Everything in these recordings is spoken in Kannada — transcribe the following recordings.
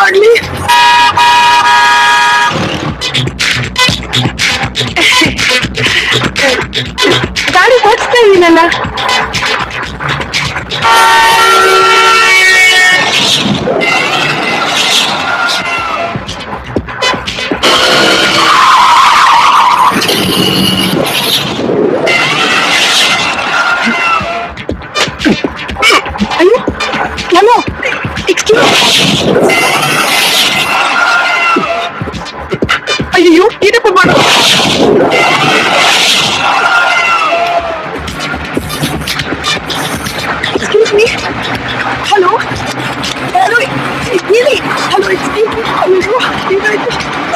ಮಾಡ್ಲಿ ಗಾಡಿ ಓಡಿಸ್ತಾ ಇದೀನಲ್ಲ ಅಯ್ಯೋ ಹಲೋ ಅಯ್ಯೋ ಏನಪ್ಪ ಮಾಡು ಎಕ್ಸ್ಕ್ಯೂಸ್ ಮೀ ಹಲೋ ಹಲೋ ಹೇಳಿ ಹಲೋ ಎಕ್ಸ್ಕ್ಯೂಸ್ ಮೀ ಅಯ್ಯೋ ಏನಾಯ್ತು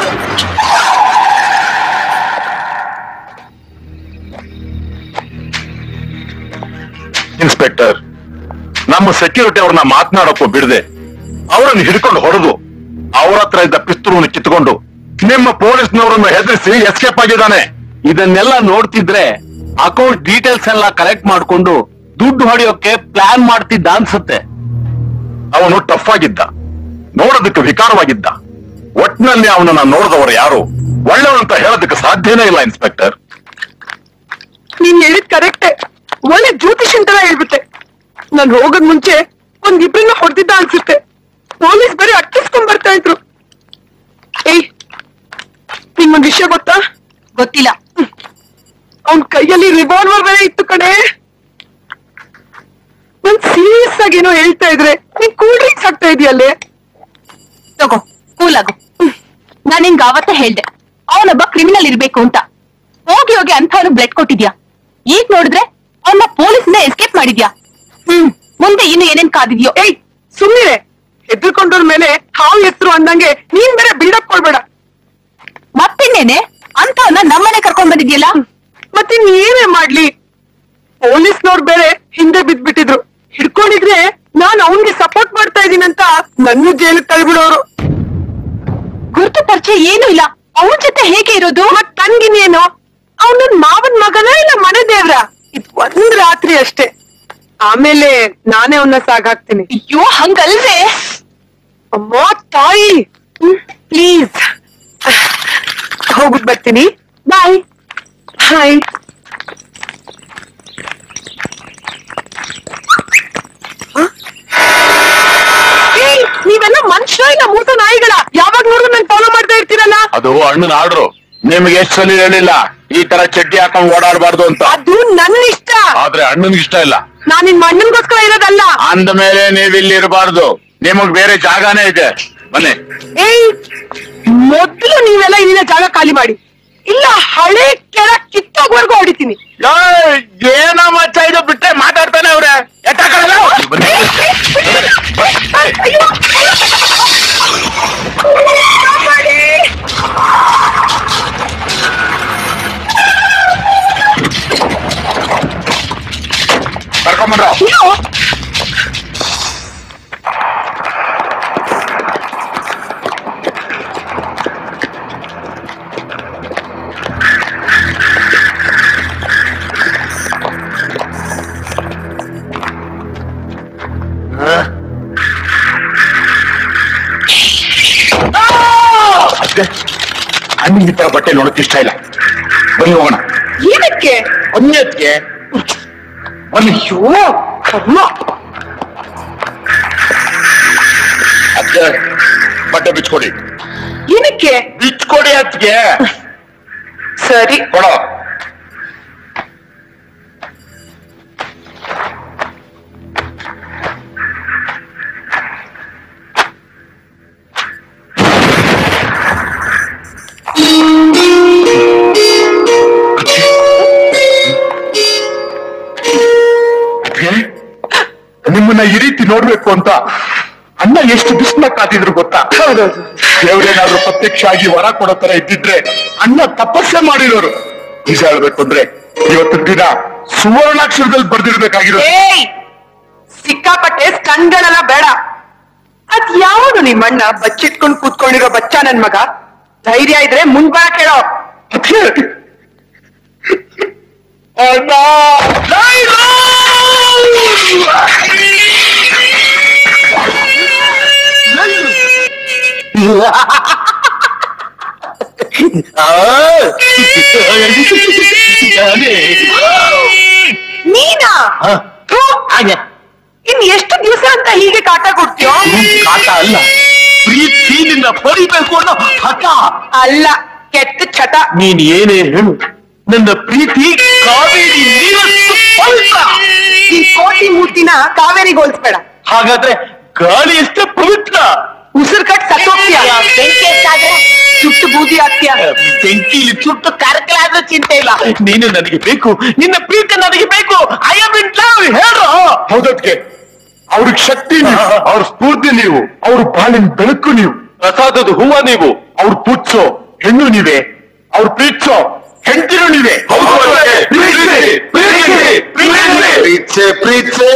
ಇನ್ಸ್ಪೆಕ್ಟರ್ ನಮ್ಮ ಸೆಕ್ಯೂರಿಟಿ ಅವ್ರನ್ನ ಮಾತನಾಡಕ್ಕೂ ಬಿಡದೆ ಅವರನ್ನು ಹಿಡ್ಕೊಂಡು ಹೊಡೆದು ಅವ್ರ ಹತ್ರ ಇದ್ದ ಪಿಸ್ತೂಲನ್ನು ಕಿತ್ಕೊಂಡು ನಿಮ್ಮ ಪೊಲೀಸ್ನವರನ್ನು ಹೆದರಿಸಿ ಎಸ್ಕೇಪ್ ಆಗಿದ್ದಾನೆ ಇದನ್ನೆಲ್ಲ ನೋಡ್ತಿದ್ರೆ ಅಕೌಂಟ್ ಡೀಟೇಲ್ಸ್ ಎಲ್ಲ ಕಲೆಕ್ಟ್ ಮಾಡ್ಕೊಂಡು ದುಡ್ಡು ಹೊಡೆಯೋಕೆ ಪ್ಲಾನ್ ಮಾಡ್ತಿದ್ದ ಅನ್ಸುತ್ತೆ ಅವನು ಟಫ್ ಆಗಿದ್ದ ನೋಡೋದಕ್ಕೆ ವಿಕಾರವಾಗಿದ್ದ ಒಟ್ನಲ್ಲಿ ಅವನನ್ನ ನೋಡಿದವರು ಯಾರು ಒಳ್ಳೆಯವನಂತ ಹೇಳೋದಕ್ಕೆ ಸಾಧ್ಯನೇ ಇಲ್ಲ ಇನ್ಸ್ಪೆಕ್ಟರ್ ನೀನ್ ಹೇಳಿದ್ ಕರೆಕ್ಟೇ ಒಳ್ಳೆ ಜ್ಯೋತಿಷನ್ ತರ ಹೇಳ್ಬಿಟ್ಟೆ ನಾನ್ ಹೋಗದ್ ಮುಂಚೆ ಒಂದ್ ಇಬ್ರನ್ನ ಹೊಡೆದಿದ್ದ ಅನ್ಸುತ್ತೆ ಪೊಲೀಸ್ ಬರೀ ಅಟ್ಟಿಸ್ಕೊಂಡ್ ಬರ್ತಾ ಇದ್ರು ಏಯ್ ನಿಮ್ಗೊಂದ್ ವಿಷಯ ಗೊತ್ತಾ ಗೊತ್ತಿಲ್ಲ ಅವನ್ ಕೈಯಲ್ಲಿ ರಿವಾಲ್ವರ್ ಬೇರೆ ಇತ್ತು ಕಣೆ ನಾನ್ ಸೀರಿಯಸ್ ಆಗಿ ಏನೋ ಹೇಳ್ತಾ ಇದ್ರೆ ನೀನ್ ಕೂಲ್ ಡ್ರಿಂಕ್ಸ್ ಹಾಕ್ತಾ ಇದೆಯಲ್ಲೇ ತಗೋ ಕೂಲ್ ಆಗು ನಾನ್ ನಿನ್ಗೆ ಅವತ್ತೇ ಹೇಳ್ದೆ ಅವನೊಬ್ಬ ಕ್ರಿಮಿನಲ್ ಇರ್ಬೇಕು ಅಂತ ಹೋಗಿ ಹೋಗಿ ಅಂಥವ್ನು ಬ್ಲಡ್ ಕೊಟ್ಟಿದ್ಯಾ ಈಗ ನೋಡಿದ್ರೆ ಅವನ್ನ ಪೊಲೀಸ್ನ ಎಸ್ಕೇಪ್ ಮಾಡಿದ್ಯಾ ಹ್ಮ್ ಮುಂದೆ ಇನ್ನು ಏನೇನ್ ಕಾದಿದ್ಯೋ ಏಯ್ ಸುಮ್ನಿರೆ ಹೆದರ್ಕೊಂಡವ್ರ ಮೇಲೆ ಹಾವು ಎತ್ತರು ಅಂದಂಗೆ ನೀನ್ ಬೇರೆ ಬಿಲ್ಡಪ್ ಕೊಡ್ಬೇಡ ಮತ್ತಿನ್ನೇನೆ ಅಂಥವನ್ನ ನಮ್ಮನೆ ಕರ್ಕೊಂಡ್ ಬಂದಿದ್ಯಲ್ಲ ಮತ್ತೆ ಏನೇ ಮಾಡ್ಲಿ ಪೊಲೀಸ್ನವ್ರು ಬೇರೆ ಹಿಂದೆ ಬಿದ್ಬಿಟ್ಟಿದ್ರು ಹಿಡ್ಕೊಂಡಿದ್ರೆ ನಾನ್ ಅವನ್ಗೆ ಸಪೋರ್ಟ್ ಮಾಡ್ತಾ ಇದೀನಂತ ನನ್ನ ಜೈಲಿಗೆ ತಳ್ಬಿಡೋರು ಗುರುತು ಪರಿಚಯ ಏನೂ ಇಲ್ಲ ಅವನ ಜೊತೆ ಹೇಗೆ ಇರೋದು ಮತ್ ನನ್ಗಿನ್ನೇನು ಅವ್ನ ಮಾವನ್ ಮಗನ ಇಲ್ಲ ಮನೆ ದೇವ್ರ ಇದ್ ಒಂದ್ ರಾತ್ರಿ ಅಷ್ಟೇ ಆಮೇಲೆ ನಾನೇ ಅವನ್ನ ಸಾಗಾಕ್ತೀನಿ ಅಯ್ಯೋ ಹಂಗಲ್ವೇ ಅಮ್ಮ ತಾಯಿ ಪ್ಲೀಸ್ ಹೋಗ್ಬಿಟ್ ಬರ್ತೀನಿ ಬಾಯ್ ಹಾಯ್ ನೀವೆಲ್ಲ ಮನುಷ್ಯ ಇಲ್ಲ ಮೂತ ನಾಯಿಗಳ ಯಾವಾಗ ನೋಡಿದ್ರು ನನ್ ಫಾಲೋ ಮಾಡ್ತಾ ಇರ್ತೀರಲ್ಲ ಅದು ಅಣ್ಣನ ಆರ್ಡ್ರು ನಿಮ್ಗೆ ಎಷ್ಟು ಸಲ ಹೇಳಿಲ್ಲ ಈ ತರ ಚಡ್ಡಿ ಹಾಕೊಂಡ್ ಓಡಾಡಬಾರ್ದು ಅಂತ ಅದು ನನ್ನ ಇಷ್ಟ ಆದ್ರೆ ಅಣ್ಣನ್ಗೆ ಇಷ್ಟ ಇಲ್ಲ ನಾನ್ ನಿನ್ ಮಣ್ಣನ್ಗೋಸ್ಕರ ಇರೋದಲ್ಲ ಅಂದ ಮೇಲೆ ನೀವ್ ಇಲ್ಲಿ ಇರಬಾರ್ದು ನಿಮಗ್ ಬೇರೆ ಜಾಗನೇ ಇದೆ ಬನ್ನಿ ಏಯ್ ಮೊದ್ಲು ನೀವೆಲ್ಲ ಇಲ್ಲಿನ ಜಾಗ ಖಾಲಿ ಮಾಡಿ ಇಲ್ಲ ಹಳೆ ಕೆಳ ಕಿತ್ತೋಗ್ವರ್ಗು ಹೊಡಿತೀನಿ ಏನ ಮಚ್ಚ ಇದು ಬಿಟ್ಟೆ ಮಾತಾಡ್ತಾನೆ ಅವ್ರೆ ಎತ್ತಾಕಲ್ಲ ಅಯ್ಯೋ! ಕಾಪಾಡಿ! ಕರ್ಕೊಂಬಂದ್ರ ಅಯ್ಯೋ! ಅಷ್ಟೇ ಅಣ್ಣಿಗೆ ಈ ತರ ಬಟ್ಟೆ ನೋಡಕ್ ಇಷ್ಟ ಇಲ್ಲ ಬನ್ನಿ ಹೋಗೋಣ ಏನಕ್ಕೆ ಅನ್ಯತ್ಗೆ ಬನ್ನಿ ಅಯ್ಯೋ ಕರ್ಮ ಅದ್ಕೆ ಬಟ್ಟೆ ಬಿಚ್ಕೊಡಿ ಏನಕ್ಕೆ ಬಿಚ್ಕೊಡಿ ಅದ್ಗೆ ಸರಿ ಕೊಡೋ ಅದ್ಕೆ ನಿಮ್ಮನ್ನ ಈ ರೀತಿ ನೋಡ್ಬೇಕು ಅಂತ ಅಣ್ಣ ಎಷ್ಟು ಬಿಸ್ನ ಕಾದಿದ್ರು ಗೊತ್ತಾ ಹೌದೌದು ದೇವ್ರೇನಾದ್ರೂ ಪ್ರತ್ಯಕ್ಷ ಆಗಿ ವರ ಕೊಡೋ ತರ ಇದ್ದಿದ್ರೆ ಅಣ್ಣ ತಪಸ್ಸೆ ಮಾಡಿರೋರು ನಿಜ ಹೇಳ್ಬೇಕು ಅಂದ್ರೆ ಇವತ್ತಿನ ದಿನ ಸುವರ್ಣಾಕ್ಷರದಲ್ಲಿ ಬರ್ದಿರ್ಬೇಕಾಗಿರೋ ಏಯ್ ಸಿಕ್ಕಾಪಟ್ಟೆ ಸ್ಟನ್ಗಳೆಲ್ಲ ಬೇಡ ಅದ್ ಯಾವನು ನಿಮ್ಮಣ್ಣ ಬಚ್ಚಿಟ್ಕೊಂಡ್ ಕೂತ್ಕೊಂಡಿರೋ ಬಚ್ಚ ನನ್ ಮಗ ಧೈರ್ಯ ಇದ್ರೆ ಮುಂದ್ ಬಾ ಕೇಳೋ ಅಣ್ಣ ನೀನಾ ಥು, ಹಾಗೆ ಇನ್ ಎಷ್ಟು ದಿವಸ ಅಂತ ಹೀಗೆ ಕಾಟ ಕೊಡ್ತೀಯೋ ಕಾಟ ಅಲ್ಲ ಪ್ರೀತಿನಿಂದ ಬರಿಬೇಕು ಅನ್ನೋ ಹಠ ಅಲ್ಲ ಕೆಟ್ಟ ಚಟ ನೀನ್ ಏನೇ ಹೇಳು ನನ್ನ ಪ್ರೀತಿ ಕಾವೇರಿ ನೀರಷ್ಟು ಪವಿತ್ರ ಈ ಕೋಟಿ ಮೂರ್ತಿನ ಕಾವೇರಿಗೆ ಹೋಲಿಸ್ಬೇಡ ಹಾಗಾದ್ರೆ ಗಾಳಿ ಎಷ್ಟು ಪವಿತ್ರ ಉಸಿರು ಕಟ್ ಸತ್ತೋಗ್ತೀಯ ಬೆಂಕಿ ಹೆಚ್ಚಾದ್ರೆ ಸುಟ್ಟು ಬೂದಿ ಆಗ್ತೀಯ ಬೆಂಕಿಲಿ ಸುಟ್ಟು ಕರಕಲಾದ್ರೂ ಚಿಂತೆ ಇಲ್ಲ ನೀನು ನನಗೆ ಬೇಕು ನಿನ್ನ ಪ್ರೀತಿ ನನಗೆ ಬೇಕು ಐ ಆಮ್ ಇನ್ ಲವ್ ಹೇಳು ಹೌದಕ್ಕೆ ಅವ್ರಿಗೆ ಶಕ್ತಿ ನೀವು ಅವ್ರ ಸ್ಫೂರ್ತಿ ನೀವು ಅವ್ರ ಬಾಳಿನ ಬೆಳಕು ನೀವು ಪ್ರಸಾದದ ಹೂವ ನೀವು ಅವ್ರ ಪುಚ್ಚೋ ಹೆಣ್ಣು ನೀವೇ ಅವ್ರ ಪ್ರೀತ್ಸೋ ಹೆಂಡತಿರು ನೀವೇ ಪ್ರೀತಿ ಪ್ರೀತಿ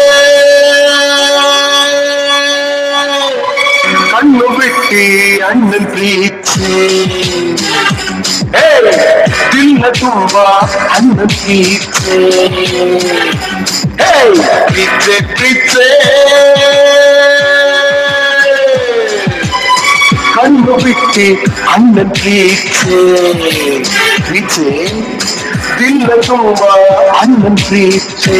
ಕಣ್ಣು ಬಿಟ್ಟಿ ಅಣ್ಣನ್ ಪ್ರೀತಿ ಹೇ, ದಿನ ತುಂಬ ಅಣ್ಣನ್ ಪ್ರೀತಿ ಹೇ, ಪ್ರೀತಿ ಪ್ರೀತಿ ಕಣ್ಣು ಬಿಟ್ಟಿ ಅಣ್ಣನ್ ಪ್ರೀತಿ ಪ್ರೀತಿ ದಿನ ತುಂಬ ಅಣ್ಣನ್ ಪ್ರೀತಿ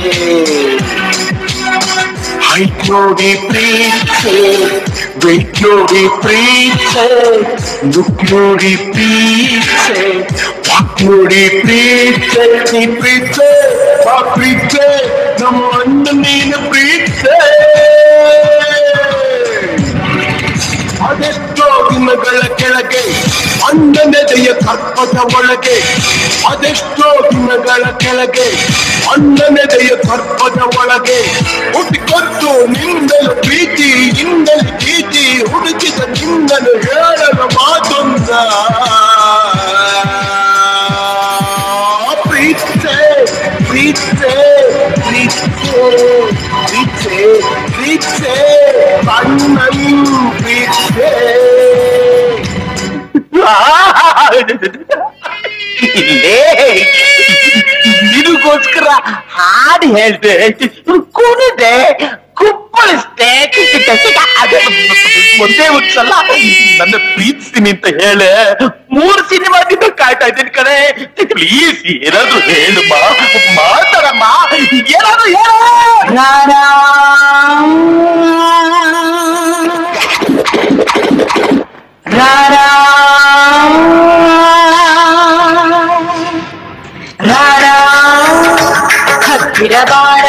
ಹೈಟ್ ನೋಡಿ ಪ್ರೀತಿ ವೆಯ್ಟ್ ನೋಡಿ ಪ್ರೀತಿ ಲುಕ್ ನೋಡಿ ಪ್ರೀತಿ ವಾಕ್ ನೋಡಿ ಪ್ರೀತಿ ನೀ ಪ್ರೀತಿ ಆ ಪ್ರೀತಿ ನಮ್ಮ ಅಣ್ಣ ನೀನು ಪ್ರೀತಿ ಅದೆಷ್ಟೋ ದಿನಗಳ ಕೆಳಗೆ ಅಣ್ಣನೆದೆಯ ಕರ್ಪದ ಒಳಗೆ ಅದೆಷ್ಟೋ ದಿನಗಳ ಕೆಳಗೆ ಅಣ್ಣನೆದೆಯ ಕರ್ಪದ ಒಳಗೆ ಹುಟ್ಟಿಕೊಟ್ಟು ನಿಂದಲು ಪ್ರೀತಿ ಇಂದಲು ಪ್ರೀತಿ ಹುಡುಕಿದ ನಿಂದಲು ಹೇಳಲು ಮಾತೊಂದ ಪ್ರೀತೆ ಪ್ರೀತೆ ಪ್ರೀತೆ ಪ್ರೀತೆ ಪ್ರೀತೆ ಅಣ್ಣನ್ ಪ್ರೀತೆ ಇಲ್ಲೇ ನಿನಗೋಸ್ಕರ ಹಾಡು ಹೇಳ್ದೆ ಕುಣಿದೆ ಕುಪ್ಪಳಿಸ್ದೆ ಅದೇ ಒಂದೇ ಒಂದ್ಸಲ ನನ್ನ ಪ್ರೀತಿಸ್ತೀನಿ ಅಂತ ಹೇಳೆ ಮೂರು ಸಿನಿಮಾದಿಂದ ಕಾಯ್ತಾ ಇದ್ದೀನಿ ಕಣೆ ಪ್ಲೀಸ್ ಏನಾದ್ರು ಹೇಳಮ್ಮ ಮಾತಾಡಮ್ಮ ಏನಾದ್ರು ಹೇಳ ಹತ್ತಿರ ಬಾರ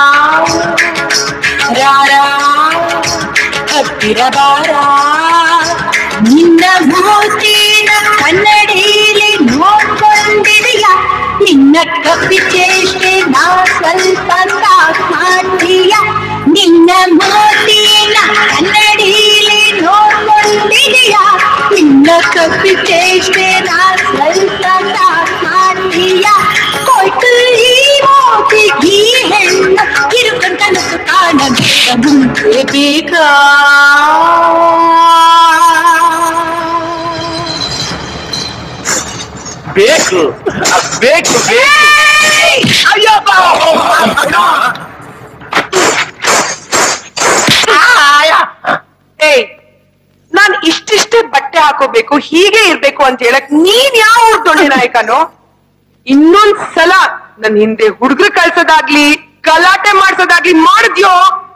ರಾರ ಹತ್ತಿರ ಬಾರ ನಿನ್ನ ಮೂತಿನ ಕನ್ನಡಿಲಿ ನೋಡ್ಕೊಂಡಿದೆಯ ನಿನ್ನ ಕಪ್ಪಿ ಚೇಷ್ಟೆ ನಾ ಸ್ವಲ್ಪ ಸಾಕ್ ಮಾಡ್ತೀಯ ನಿನ್ನ ಮೂತಿನ ಕನ್ನಡಿಲಿ ನೋಡ್ಕೊಂಡಿದೆಯ ನಿನ್ನ ಕಪ್ಪಿ ಚೇಷ್ಟೆ ನಾ ಸ್ವಲ್ಪ ಸಾಕ್ ಮಾಡ್ತೀಯ ಕೊಟ್ಟು ಈ ಮೋತಿ ಈ ಹೆಣ್ಣ ಕಿರುಕನ್ ಕನಸು ಕಾಣಬೇಕ ಮುಂದೆ ಬೇಕಾ ಬೇಕು ಬೇಕು ಬೇಕು ಅಯ್ಯಪ್ಪ ಏಯ್ ನಾನ್ ಇಷ್ಟಿಷ್ಟೇ ಬಟ್ಟೆ ಹಾಕೋಬೇಕು ಹೀಗೆ ಇರ್ಬೇಕು ಅಂತ ಹೇಳಕ್ ನೀನ್ ಯಾವ ದೊಡ್ಡ ನಾಯಕನೋ ಇನ್ನೊಂದ್ ಸಲ ನನ್ ಹಿಂದೆ ಹುಡುಗರು ಕಳ್ಸೋದಾಗ್ಲಿ ಗಲಾಟೆ ಮಾಡ್ಸೋದಾಗ್ಲಿ ಮಾಡಿದ್ಯೋ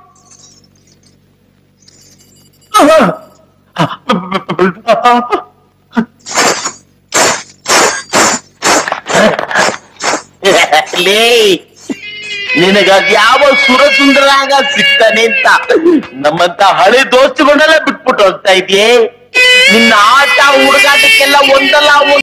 ಲೇ ನಿನಗಾಗಿ ಯಾವ ಸುರಸುಂದರಾಗ ಸಿಗ್ತಾನೆ ಅಂತ ನಮ್ಮಂತ ಹಳೆ ದೋಸ್ತುಗಳನ್ನೆಲ್ಲ ಬಿಟ್ಬಿಟ್ಟು ಹೋಗ್ತಾ ಇದೆಯೇ ನಿನ್ನ ಆಟ ಹುಡುಗಾಟಕ್ಕೆಲ್ಲ ಒಂದಲ್ಲ ಒಂದ್